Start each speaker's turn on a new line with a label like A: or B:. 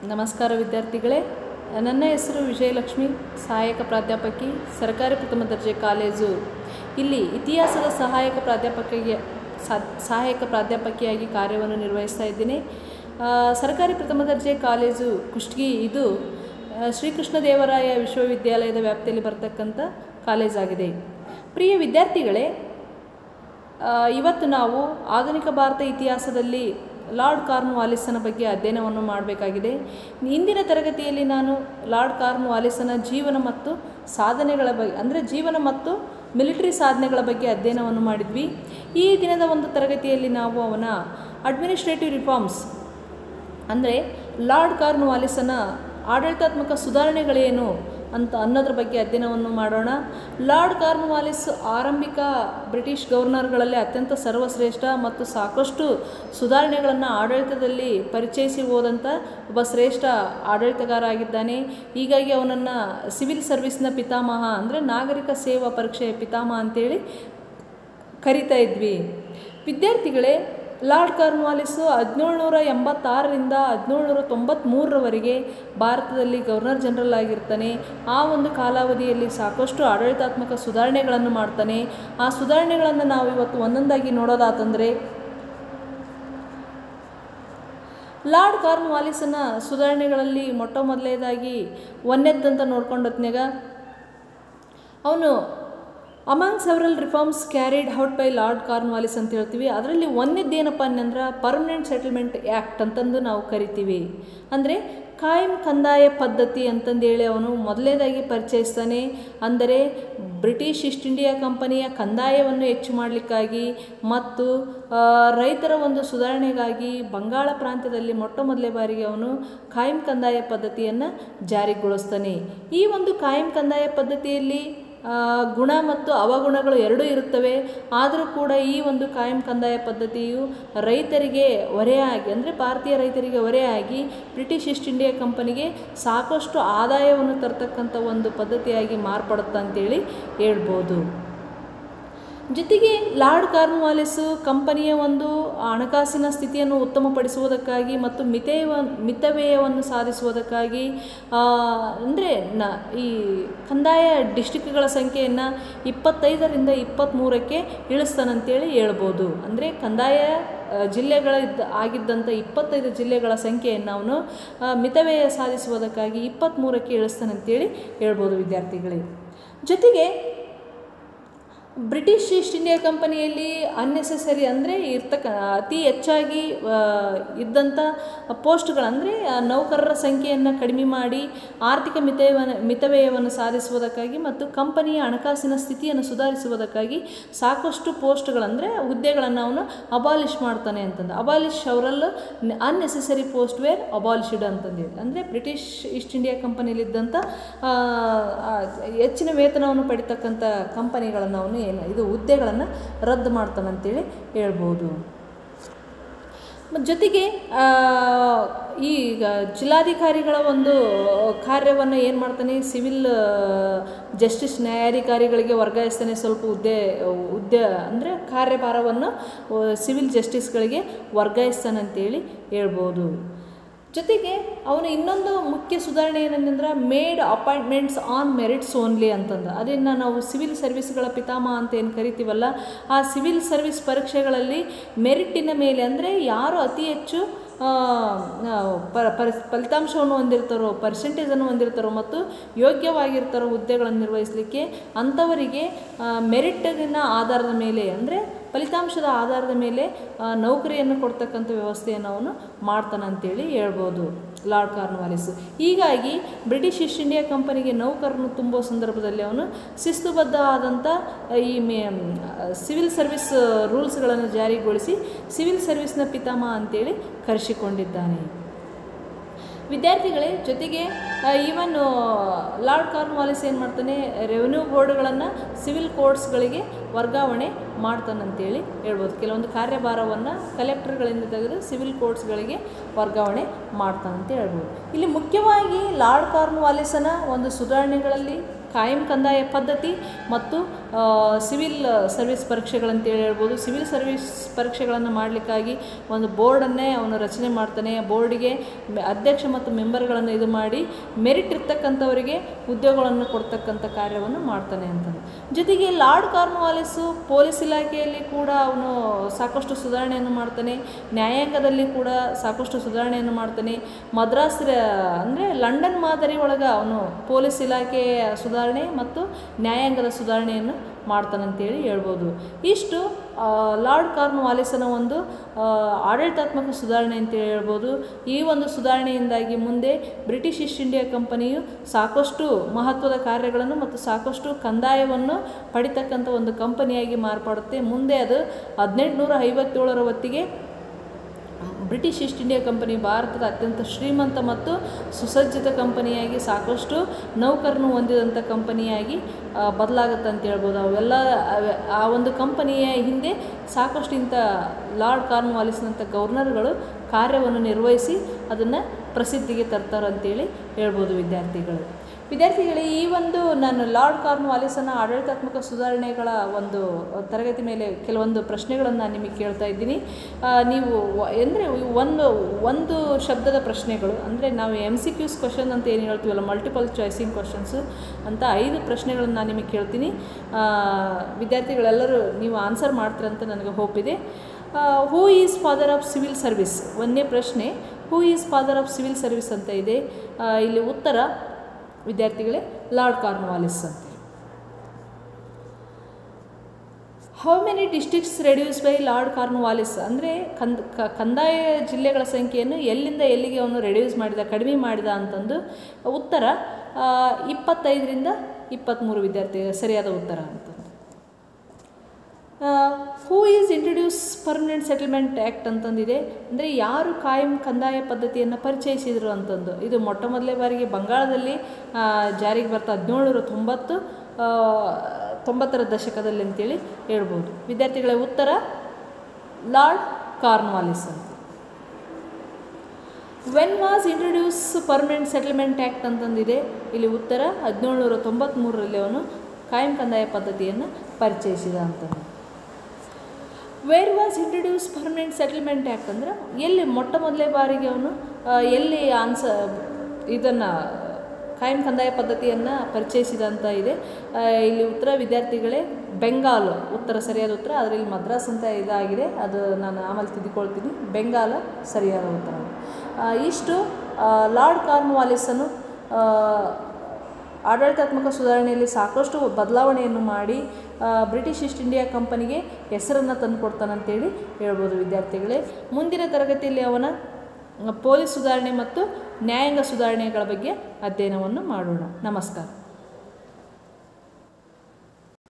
A: ನಮಸ್ಕಾರ ವಿದ್ಯಾರ್ಥಿಗಳೇ ನನ್ನ ಹೆಸರು ವಿಜಯಲಕ್ಷ್ಮಿ ಸಹಾಯಕ ಪ್ರಾಧ್ಯಾಪಕಿ ಸರ್ಕಾರಿ ಪ್ರಥಮ ದರ್ಜೆ ಕಾಲೇಜು ಇಲ್ಲಿ ಇತಿಹಾಸದ ಸಹಾಯಕ ಪ್ರಾಧ್ಯಾಪಕಿಗೆ ಸಾ- ಸಹಾಯಕ ಪ್ರಾಧ್ಯಾಪಕಿಯಾಗಿ ಕಾರ್ಯವನ್ನು ನಿರ್ವಹಿಸ್ತಾ ಇದ್ದೀನಿ ಆ, ಸರ್ಕಾರಿ ಪ್ರಥಮ ದರ್ಜೆ ಕಾಲೇಜು ಕುಷ್ಟಗಿ ಇದು ಆ, ಶ್ರೀಕೃಷ್ಣ ದೇವರಾಯ ವಿಶ್ವವಿದ್ಯಾಲಯದ ವ್ಯಾಪ್ತಿಯಲ್ಲಿ ಬರ್ತಕ್ಕಂಥ ಕಾಲೇಜಾಗಿದೆ ಪ್ರಿಯ ವಿದ್ಯಾರ್ಥಿಗಳೇ ಆ, ಇವತ್ತು ನಾವು ಆಧುನಿಕ ಭಾರತ ಇತಿಹಾಸದಲ್ಲಿ ಲಾರ್ಡ್ ಕಾರ್ನ್ವಾಲಿಸನ ಬಗ್ಗೆ ಅಧ್ಯಯನವನ್ನು ಮಾಡಬೇಕಾಗಿದೆ ಇಂದಿನ ತರಗತಿಯಲ್ಲಿ ನಾನು ಲಾರ್ಡ್ ಕಾರ್ನ್ವಾಲಿಸನ ಜೀವನ ಮತ್ತು ಸಾಧನೆಗಳ ಬಗ್ಗೆ ಅಂದರೆ ಜೀವನ ಮತ್ತು ಮಿಲಿಟರಿ ಸಾಧನೆಗಳ ಬಗ್ಗೆ ಅಧ್ಯಯನವನ್ನು ಮಾಡಿದ್ವಿ ಈ ದಿನದ ಒಂದು ತರಗತಿಯಲ್ಲಿ ನಾವು ಅವನ ಅಡ್ಮಿನಿಸ್ಟ್ರೇಟಿವ್ ರಿಫಾರ್ಮ್ಸ್ ಅಂದರೆ ಲಾರ್ಡ್ ಕಾರ್ನ್ವಾಲಿಸನ ಆಡಳಿತಾತ್ಮಕ ಸುಧಾರಣೆಗಳೇನು ಅಂತ ಅನ್ನೋದ್ರ ಬಗ್ಗೆ ಅಧ್ಯಯನವನ್ನು ಮಾಡೋಣ ಲಾರ್ಡ್ ಕಾರ್ನ್ವಾಲಿಸ್ ಆರಂಭಿಕ ಬ್ರಿಟಿಷ್ ಗವರ್ನರ್ಗಳಲ್ಲಿ ಅತ್ಯಂತ ಸರ್ವಶ್ರೇಷ್ಠ ಮತ್ತು ಸಾಕಷ್ಟು ಸುಧಾರಣೆಗಳನ್ನು ಆಡಳಿತದಲ್ಲಿ ಪರಿಚಯಿಸಿ ಹೋದಂಥ ಒಬ್ಬ ಶ್ರೇಷ್ಠ ಆಡಳಿತಗಾರ ಆಗಿದ್ದಾನೆ ಹೀಗಾಗಿ ಅವನನ್ನು ಸಿವಿಲ್ ಸರ್ವಿಸ್ನ ಪಿತಾಮಹ ಅಂದರೆ ನಾಗರಿಕ ಸೇವಾ ಪರೀಕ್ಷೆಯ ಪಿತಾಮಹ ಅಂತೇಳಿ ಕರಿತಾ ಇದ್ವಿ ವಿದ್ಯಾರ್ಥಿಗಳೇ ಲಾರ್ಡ್ ಕಾರ್ನ್ವಾಲಿಸು ಹದಿನೇಳುನೂರ ಎಂಬತ್ತಾರರಿಂದ ಹದಿನೇಳುನೂರ ತೊಂಬತ್ತ್ಮೂರರವರೆಗೆ ಭಾರತದಲ್ಲಿ ಗವರ್ನರ್ ಜನರಲ್ ಆಗಿರ್ತಾನೆ ಆ ಒಂದು ಕಾಲಾವಧಿಯಲ್ಲಿ ಸಾಕಷ್ಟು ಆಡಳಿತಾತ್ಮಕ ಸುಧಾರಣೆಗಳನ್ನು ಮಾಡ್ತಾನೆ ಆ ಸುಧಾರಣೆಗಳನ್ನು ನಾವು ಇವತ್ತು ಒಂದೊಂದಾಗಿ ನೋಡೋದಾತಂದರೆ ಲಾರ್ಡ್ ಕಾರ್ನ್ವಾಲಿಸನ ಸುಧಾರಣೆಗಳಲ್ಲಿ ಮೊಟ್ಟ ಮೊದಲನೇದಾಗಿ ಒಂದನೇದಂತ ನೋಡ್ಕೊಂಡತ್ನಾಗ ಅವನು among several reforms carried out by Lord Cornwallis ಅಂತ ಹೇಳ್ತೀವಿ ಅದರಲ್ಲಿ ಒಂದನೇದೇನಪ್ಪ ಅಂದ್ರೆ ಪರ್ಮನೆಂಟ್ ಸೆಟಲ್ಮೆಂಟ್ ಆ್ಯಕ್ಟ್ ಅಂತಂದು ನಾವು ಕರಿತೀವಿ ಅಂದರೆ ಕಾಯಂ ಕಂದಾಯ ಪದ್ಧತಿ ಅಂತಂದೇಳಿ ಅವನು ಮೊದಲನೇದಾಗಿ ಪರಿಚಯಿಸ್ತಾನೆ ಅಂದರೆ ಬ್ರಿಟಿಷ್ ಈಸ್ಟ್ ಇಂಡಿಯಾ ಕಂಪನಿಯ ಕಂದಾಯವನ್ನು ಹೆಚ್ಚು ಮಾಡಲಿಕ್ಕಾಗಿ ಮತ್ತು ಆ, ರೈತರ ಒಂದು ಸುಧಾರಣೆಗಾಗಿ ಬಂಗಾಳ ಪ್ರಾಂತ್ಯದಲ್ಲಿ ಮೊಟ್ಟ ಮೊದಲೇ ಬಾರಿಗೆ ಅವನು ಕಾಯಂ ಕಂದಾಯ ಪದ್ಧತಿಯನ್ನು ಜಾರಿಗೊಳಿಸ್ತಾನೆ ಈ ಒಂದು ಕಾಯಂ ಕಂದಾಯ ಪದ್ಧತಿಯಲ್ಲಿ ಆ, ಗುಣ ಮತ್ತು ಅವಗುಣಗಳು ಎರಡೂ ಇರುತ್ತವೆ ಆದರೂ ಕೂಡ ಈ ಒಂದು ಕಾಯಂ ಕಂದಾಯ ಪದ್ಧತಿಯು ರೈತರಿಗೆ ಹೊರೆಯಾಗಿ ಅಂದರೆ ಭಾರತೀಯ ರೈತರಿಗೆ ಹೊರೆಯಾಗಿ ಬ್ರಿಟಿಷ್ ಈಸ್ಟ್ ಇಂಡಿಯಾ ಕಂಪನಿಗೆ ಸಾಕಷ್ಟು ಆದಾಯವನ್ನು ತರ್ತಕ್ಕಂಥ ಒಂದು ಪದ್ಧತಿಯಾಗಿ ಮಾರ್ಪಡುತ್ತೆ ಅಂತೇಳಿ ಹೇಳ್ಬೋದು ಜೊತೆಗೆ ಲಾರ್ಡ್ ಕಾರ್ನ್ವಾಲಿಸು ಕಂಪನಿಯ ಒಂದು ಹಣಕಾಸಿನ ಸ್ಥಿತಿಯನ್ನು ಉತ್ತಮಪಡಿಸುವುದಕ್ಕಾಗಿ ಮತ್ತು ಮಿತೇವ ಮಿತವ್ಯಯವನ್ನು ಸಾಧಿಸುವುದಕ್ಕಾಗಿ ಅಂದರೆ ನ ಈ ಕಂದಾಯ ಡಿಸ್ಟಿಕ್ಗಳ ಸಂಖ್ಯೆಯನ್ನು ಇಪ್ಪತ್ತೈದರಿಂದ ಇಪ್ಪತ್ತ್ಮೂರಕ್ಕೆ ಇಳಿಸ್ತಾನಂತೇಳಿ ಹೇಳ್ಬೋದು ಅಂದರೆ ಕಂದಾಯ ಆ, ಜಿಲ್ಲೆಗಳ ಇದ್ದ ಆಗಿದ್ದಂಥ ಇಪ್ಪತ್ತೈದು ಜಿಲ್ಲೆಗಳ ಸಂಖ್ಯೆಯನ್ನು ಅವನು ಆ, ಮಿತವ್ಯಯ ಸಾಧಿಸುವುದಕ್ಕಾಗಿ ಇಪ್ಪತ್ತ್ಮೂರಕ್ಕೆ ಇಳಿಸ್ತಾನಂತೇಳಿ ಹೇಳ್ಬೋದು ವಿದ್ಯಾರ್ಥಿಗಳಿಗೆ ಜೊತೆಗೆ ಬ್ರಿಟಿಷ್ ಈಸ್ಟ್ ಇಂಡಿಯಾ ಕಂಪನಿಯಲ್ಲಿ ಅನ್ನೆಸೆಸರಿ ಅಂದರೆ ಇರ್ತಕ್ಕ ಅತಿ ಹೆಚ್ಚಾಗಿ ಆ, ಇದ್ದಂಥ ಪೋಸ್ಟ್ಗಳಂದರೆ ನೌಕರರ ಸಂಖ್ಯೆಯನ್ನು ಕಡಿಮೆ ಮಾಡಿ ಆರ್ಥಿಕ ಮಿತವ್ಯವನ್ನು ಮಿತವ್ಯಯವನ್ನು ಸಾಧಿಸುವುದಕ್ಕಾಗಿ ಮತ್ತು ಕಂಪನಿಯ ಹಣಕಾಸಿನ ಸ್ಥಿತಿಯನ್ನು ಸುಧಾರಿಸುವುದಕ್ಕಾಗಿ ಸಾಕಷ್ಟು ಪೋಸ್ಟ್ಗಳಂದರೆ ಹುದ್ದೆಗಳನ್ನು ಅವನು ಅಬಾಲಿಷ್ ಮಾಡ್ತಾನೆ ಅಂತಂದು ಅಬಾಲಿಷ್ ಅವರಲ್ಲ ಅನ್ನೆಸೆಸರಿ ಪೋಸ್ಟ್ ವೇರ್ ಅಬಾಲಿಷ್ಡ್ ಅಂತಂದೇಳಿ ಅಂದರೆ ಬ್ರಿಟಿಷ್ ಈಸ್ಟ್ ಇಂಡಿಯಾ ಕಂಪನಿಯಲ್ಲಿದ್ದಂಥ ಆ, ಆ, ಹೆಚ್ಚಿನ ವೇತನವನ್ನು ಪಡಿತಕ್ಕಂಥ ಕಂಪನಿಗಳನ್ನು ಅವನು ಏನು ಇದು ಹುದ್ದೆಗಳನ್ನು ರದ್ದು ಮಾಡ್ತಾನಂತೇಳಿ ಹೇಳ್ಬೋದು ಮತ್ತು ಜೊತೆಗೆ ಆ, ಈಗ ಜಿಲ್ಲಾಧಿಕಾರಿಗಳ ಒಂದು ಕಾರ್ಯವನ್ನು ಏನು ಮಾಡ್ತಾನೆ ಸಿವಿಲ್ ಜಸ್ಟಿಸ್ ನ್ಯಾಯಾಧಿಕಾರಿಗಳಿಗೆ ವರ್ಗಾಯಿಸ್ತಾನೆ ಸ್ವಲ್ಪ ಹುದ್ದೆ ಹುದ್ದೆ ಅಂದರೆ ಕಾರ್ಯಭಾರವನ್ನು ಸಿವಿಲ್ ಜಸ್ಟಿಸ್ಗಳಿಗೆ ವರ್ಗಾಯಿಸ್ತಾನಂತೇಳಿ ಹೇಳ್ಬೋದು ಜೊತೆಗೆ ಅವನು ಇನ್ನೊಂದು ಮುಖ್ಯ ಸುಧಾರಣೆ ಏನಂದ್ರೆ made appointments on merits only ಅಂತಂದು ಅದನ್ನು ನಾವು ಸಿವಿಲ್ ಸರ್ವಿಸ್ಗಳ ಪಿತಾಮಹ ಅಂತ ಏನು ಕರಿತೀವಲ್ಲ ಆ ಸಿವಿಲ್ ಸರ್ವಿಸ್ ಪರೀಕ್ಷೆಗಳಲ್ಲಿ ಮೆರಿಟಿನ ಮೇಲೆ ಅಂದರೆ ಯಾರು ಅತಿ ಹೆಚ್ಚು ಆ, ಆ, ಪ ಪರಿ ಫಲಿತಾಂಶವನ್ನು ಹೊಂದಿರ್ತಾರೋ ಪರ್ಸೆಂಟೇಜನ್ನು ಹೊಂದಿರ್ತಾರೋ ಮತ್ತು ಯೋಗ್ಯವಾಗಿರ್ತಾರೋ ಹುದ್ದೆಗಳನ್ನು ನಿರ್ವಹಿಸಲಿಕ್ಕೆ ಅಂಥವರಿಗೆ ಮೆರಿಟಿನ ಆಧಾರದ ಮೇಲೆ ಅಂದರೆ ಫಲಿತಾಂಶದ ಆಧಾರದ ಮೇಲೆ ಆ, ನೌಕರಿಯನ್ನು ಕೊಡ್ತಕ್ಕಂಥ ವ್ಯವಸ್ಥೆಯನ್ನು ಅವನು ಮಾಡ್ತಾನಂತೇಳಿ ಹೇಳ್ಬೋದು ಲಾರ್ಡ್ ಕಾರ್ನ್ವಾಲಿಸ್ ಹೀಗಾಗಿ ಬ್ರಿಟಿಷ್ ಈಸ್ಟ್ ಇಂಡಿಯಾ ಕಂಪನಿಗೆ ನೌಕರನ್ನು ತುಂಬೋ ಸಂದರ್ಭದಲ್ಲಿ ಅವನು ಶಿಸ್ತುಬದ್ಧ ಆದಂಥ ಈ ಮೇ ಸಿವಿಲ್ ಸರ್ವಿಸ್ ರೂಲ್ಸ್ಗಳನ್ನು ಜಾರಿಗೊಳಿಸಿ ಸಿವಿಲ್ ಸರ್ವಿಸ್ನ ಪಿತಾಮಹ ಅಂತೇಳಿ ಕರೆಸಿಕೊಂಡಿದ್ದಾನೆ ವಿದ್ಯಾರ್ಥಿಗಳೇ ಜೊತೆಗೆ ಈವನ್ ಲಾರ್ಡ್ ಕಾರ್ನ್ವಾಲಿಸ್ ಏನು ಮಾಡ್ತಾನೆ ರೆವೆನ್ಯೂ ಬೋರ್ಡ್ಗಳನ್ನು ಸಿವಿಲ್ ಕೋರ್ಟ್ಸ್ಗಳಿಗೆ ವರ್ಗಾವಣೆ ಮಾಡ್ತಾನಂತೇಳಿ ಹೇಳ್ಬೋದು ಕೆಲವೊಂದು ಕಾರ್ಯಭಾರವನ್ನು ಕಲೆಕ್ಟರ್ಗಳಿಂದ ತೆಗೆದು ಸಿವಿಲ್ ಕೋರ್ಟ್ಸ್ಗಳಿಗೆ ವರ್ಗಾವಣೆ ಮಾಡ್ತಾನಂತ ಹೇಳ್ಬೋದು ಇಲ್ಲಿ ಮುಖ್ಯವಾಗಿ ಲಾರ್ಡ್ ಕಾರ್ನ್ವಾಲಿಸನ ಒಂದು ಸುಧಾರಣೆಗಳಲ್ಲಿ ಕಾಯಂ ಕಂದಾಯ ಪದ್ಧತಿ ಮತ್ತು ಸಿವಿಲ್ ಸರ್ವಿಸ್ ಪರೀಕ್ಷೆಗಳಂತೇಳಿ ಹೇಳ್ಬೋದು ಸಿವಿಲ್ ಸರ್ವಿಸ್ ಪರೀಕ್ಷೆಗಳನ್ನು ಮಾಡಲಿಕ್ಕಾಗಿ ಒಂದು ಬೋರ್ಡನ್ನೇ ಅವನು ರಚನೆ ಮಾಡ್ತಾನೆ ಬೋರ್ಡಿಗೆ ಮೆ- ಅಧ್ಯಕ್ಷ ಮತ್ತು ಮೆಂಬರ್ಗಳನ್ನು ಇದು ಮಾಡಿ ಮೆರಿಟ್ ಇರ್ತಕ್ಕಂಥವರಿಗೆ ಉದ್ಯೋಗಗಳನ್ನು ಕೊಡ್ತಕ್ಕಂಥ ಕಾರ್ಯವನ್ನು ಮಾಡ್ತಾನೆ ಅಂತಂದು ಜೊತೆಗೆ ಲಾರ್ಡ್ ಕಾರ್ನ್ವಾಲಿಸು ಪೊಲೀಸ್ ಇಲಾಖೆಯಲ್ಲಿ ಕೂಡ ಅವನು ಸಾಕಷ್ಟು ಸುಧಾರಣೆಯನ್ನು ಮಾಡ್ತಾನೆ ನ್ಯಾಯಾಂಗದಲ್ಲಿ ಕೂಡ ಸಾಕಷ್ಟು ಸುಧಾರಣೆಯನ್ನು ಮಾಡ್ತಾನೆ ಮದ್ರಾಸ್ ಅಂದರೆ ಲಂಡನ್ ಮಾದರಿ ಒಳಗೆ ಅವನು ಪೊಲೀಸ್ ಇಲಾಖೆಯ ಸುಧಾರಣೆ ಮತ್ತು ನ್ಯಾಯಾಂಗದ ಸುಧಾರಣೆಯನ್ನು ಮಾಡ್ತಾನಂತೇಳಿ ಹೇಳ್ಬೋದು ಇಷ್ಟು ಆ, ಲಾರ್ಡ್ ಕಾರ್ನ್ವಾಲಿಸನ ಒಂದು ಆ, ಆಡಳಿತಾತ್ಮಕ ಸುಧಾರಣೆ ಅಂತೇಳಿ ಹೇಳ್ಬೋದು ಈ ಒಂದು ಸುಧಾರಣೆಯಿಂದಾಗಿ ಮುಂದೆ ಬ್ರಿಟಿಷ್ ಈಸ್ಟ್ ಇಂಡಿಯಾ ಕಂಪನಿಯು ಸಾಕಷ್ಟು ಮಹತ್ವದ ಕಾರ್ಯಗಳನ್ನು ಮತ್ತು ಸಾಕಷ್ಟು ಕಂದಾಯವನ್ನು ಪಡಿತಕ್ಕಂಥ ಒಂದು ಕಂಪನಿಯಾಗಿ ಮಾರ್ಪಡುತ್ತೆ ಮುಂದೆ ಅದು ಹದಿನೆಂಟುನೂರ ಐವತ್ತೇಳರ ಹೊತ್ತಿಗೆ ಬ್ರಿಟಿಷ್ ಈಸ್ಟ್ ಇಂಡಿಯಾ ಕಂಪನಿ ಭಾರತದ ಅತ್ಯಂತ ಶ್ರೀಮಂತ ಮತ್ತು ಸುಸಜ್ಜಿತ ಕಂಪನಿಯಾಗಿ ಸಾಕಷ್ಟು ನೌಕರನ್ನು ಹೊಂದಿದಂಥ ಕಂಪನಿಯಾಗಿ ಆ, ಬದಲಾಗುತ್ತೆ ಅಂತ ಹೇಳ್ಬೋದು ಅವೆಲ್ಲ ಅವೆ- ಆ ಒಂದು ಕಂಪನಿಯ ಹಿಂದೆ ಸಾಕಷ್ಟು ಇಂಥ ಲಾರ್ಡ್ ಕಾರ್ನ್ವಾಲಿಸ್ನಂಥ ಗವರ್ನರ್ಗಳು ಕಾರ್ಯವನ್ನು ನಿರ್ವಹಿಸಿ ಅದನ್ನು ಪ್ರಸಿದ್ಧಿಗೆ ತರ್ತಾರಂತೇಳಿ ಹೇಳ್ಬೋದು ವಿದ್ಯಾರ್ಥಿಗಳು ವಿದ್ಯಾರ್ಥಿಗಳೇ ಈ ಒಂದು ನಾನು ಲಾರ್ಡ್ ಕಾರ್ನ್ವಾಲಿಸನ ಆಡಳಿತಾತ್ಮಕ ಸುಧಾರಣೆಗಳ ಒಂದು ತರಗತಿ ಮೇಲೆ ಕೆಲವೊಂದು ಪ್ರಶ್ನೆಗಳನ್ನು ನಾನು ನಿಮಗೆ ಕೇಳ್ತಾ ಇದ್ದೀನಿ ಆ, ನೀವು ಅಂದರೆ ಒಂದು ಒಂದು ಶಬ್ದದ ಪ್ರಶ್ನೆಗಳು ಅಂದರೆ ನಾವು ಎಮ್ ಸಿ ಕ್ಯೂಸ್ ಕ್ವಶನ್ ಅಂತ ಏನು ಹೇಳ್ತೀವಲ್ಲ ಮಲ್ಟಿಪಲ್ ಚಾಯ್ಸಿಂಗ್ ಕ್ವಶನ್ಸು ಅಂತ ಐದು ಪ್ರಶ್ನೆಗಳನ್ನು ನಾನು ನಿಮಗೆ ಕೇಳ್ತೀನಿ ಆ, ವಿದ್ಯಾರ್ಥಿಗಳೆಲ್ಲರೂ ನೀವು ಆನ್ಸರ್ ಮಾಡ್ತೀರಂತ ನನಗೆ ಹೋಪ್ ಇದೆ who is father of civil service ಒಂದನೇ ಪ್ರಶ್ನೆ who is father of civil service ಅಂತ ಇದೆ ಆ, ಇಲ್ಲಿ ಉತ್ತರ ವಿದ್ಯಾರ್ಥಿಗಳೇ ಲಾರ್ಡ್ ಕಾರ್ನ್ವಾಲಿಸ್ ಅಂತ how many districts reduce by Lord Cornwallis ಅಂದರೆ ಕಂದ ಕ- ಕಂದಾಯ ಜಿಲ್ಲೆಗಳ ಸಂಖ್ಯೆಯನ್ನು ಎಲ್ಲಿಂದ ಎಲ್ಲಿಗೆ ಅವನು ರೆಡ್ಯೂಸ್ ಮಾಡಿದ ಕಡಿಮೆ ಮಾಡಿದ ಅಂತಂದು ಉತ್ತರ ಆ, ಇಪ್ಪತ್ತೈದರಿಂದ ಇಪ್ಪತ್ತ್ಮೂರು ವಿದ್ಯಾರ್ಥಿ ಸರಿಯಾದ ಉತ್ತರ ಅಂತಂದು who is introduce permanent settlement act ಅಂತಂದಿದೆ ಅಂದರೆ ಯಾರು ಕಾಯಂ ಕಂದಾಯ ಪದ್ಧತಿಯನ್ನು ಪರಿಚಯಿಸಿದರು ಅಂತಂದು ಇದು ಮೊಟ್ಟ ಮೊದಲೇ ಬಾರಿಗೆ ಬಂಗಾಳದಲ್ಲಿ ಆ, ಜಾರಿಗೆ ಬರ್ತಾ ಹದಿನೇಳುನೂರ ತೊಂಬತ್ತು ಆ, ತೊಂಬತ್ತರ ದಶಕದಲ್ಲಿ ಅಂತೇಳಿ ಹೇಳ್ಬೋದು ವಿದ್ಯಾರ್ಥಿಗಳ ಉತ್ತರ ಲಾರ್ಡ್ ಕಾರ್ನ್ವಾಲಿಸ್ ಅಂತ when was introduce permanent settlement act ಅಂತಂದಿದೆ ಇಲ್ಲಿ ಉತ್ತರ ಹದಿನೇಳುನೂರ ತೊಂಬತ್ತ್ಮೂರರಲ್ಲಿ ಅವನು ಕಾಯಂ ಕಂದಾಯ ಪದ್ಧತಿಯನ್ನು ಪರಿಚಯಿಸಿದ ಅಂತಂದು where was introduce permanent settlement act ಅಂದ್ರೆ ಎಲ್ಲಿ ಮೊಟ್ಟ ಮೊದಲೇ ಬಾರಿಗೆ ಅವನು ಆ, ಎಲ್ಲಿ ಆನ್ಸ ಇದನ್ನು ಕಾಯಂ ಕಂದಾಯ ಪದ್ಧತಿಯನ್ನು ಪರಿಚಯಿಸಿದ ಅಂತ ಇದೆ ಆ, ಇಲ್ಲಿ ಉತ್ತರ ವಿದ್ಯಾರ್ಥಿಗಳೇ ಬೆಂಗಾಲ್ ಉತ್ತರ ಸರಿಯಾದ ಉತ್ತರ ಅದರಲ್ಲಿ ಮದ್ರಾಸ್ ಅಂತ ಇದಾಗಿದೆ ಅದು ನಾನು ಆಮೇಲೆ ತಿದ್ದುಕೊಳ್ತೀನಿ ಬೆಂಗಾಲ ಸರಿಯಾದ ಉತ್ತರ ಆ, ಇಷ್ಟು ಆ, ಲಾರ್ಡ್ ಕಾರ್ನ್ವಾಲಿಸನು ಆ, ಆಡಳಿತಾತ್ಮಕ ಸುಧಾರಣೆಯಲ್ಲಿ ಸಾಕಷ್ಟು ಬದಲಾವಣೆಯನ್ನು ಮಾಡಿ ಆ, ಬ್ರಿಟಿಷ್ ಈಸ್ಟ್ ಇಂಡಿಯಾ ಕಂಪನಿಗೆ ಹೆಸರನ್ನು ತಂದುಕೊಡ್ತಾನಂತೇಳಿ ಹೇಳ್ಬೋದು ವಿದ್ಯಾರ್ಥಿಗಳೇ ಮುಂದಿನ ತರಗತಿಯಲ್ಲಿ ಅವನ ಪೊಲೀಸ್ ಸುಧಾರಣೆ ಮತ್ತು ನ್ಯಾಯಾಂಗ ಸುಧಾರಣೆಗಳ ಬಗ್ಗೆ ಅಧ್ಯಯನವನ್ನು ಮಾಡೋಣ ನಮಸ್ಕಾರ